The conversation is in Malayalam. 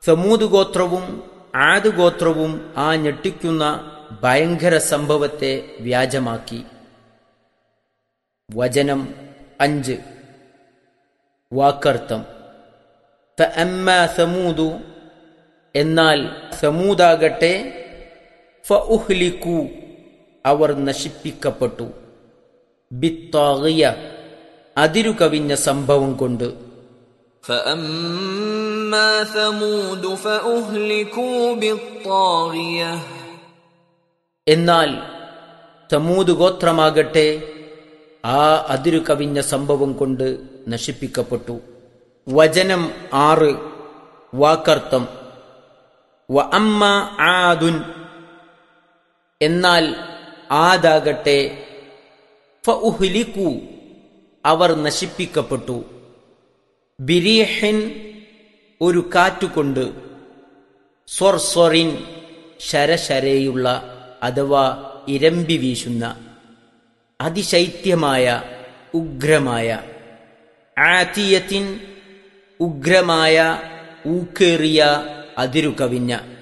സമൂത് ഗോത്രവും ആദ് ഗോത്രവും ആ ഞെട്ടിക്കുന്ന ഭയങ്കര സംഭവത്തെ വ്യാജമാക്കി വചനം അഞ്ച് വാക്കർത്ഥം ഫഅമ്മ സമൂതു എന്നാൽ സമൂതാകട്ടെ ഫഉഹ്ലിക്കു അവർ നശിപ്പിക്കപ്പെട്ടു ബിത്താകിയ അതിരു കവിഞ്ഞ സംഭവം കൊണ്ട് فأما ثمود فأهلكوا بالطاغية എന്നാൽ സമൂത് ഗോത്രമാകട്ടെ ആ അതിരു കവിഞ്ഞ സംഭവം കൊണ്ട് നശിപ്പിക്കപ്പെട്ടു വചനം ആറ് വാക്കർത്ഥം വ അമ്മ ആദുൻ എന്നാൽ ആദാകട്ടെ ഫഉഹ്ലിക്കു അവർ നശിപ്പിക്കപ്പെട്ടു ബിരീഹിൻ ഒരു കാറ്റുകൊണ്ട് സ്വർസ്വറിൻ ശരശരയുള്ള അഥവാ ഇരമ്പി വീശുന്ന അതിശൈത്യമായ ഉഗ്രമായ ആത്തിയത്തിൻ ഉഗ്രമായ ഊക്കേറിയ അതിരു കവിഞ്ഞ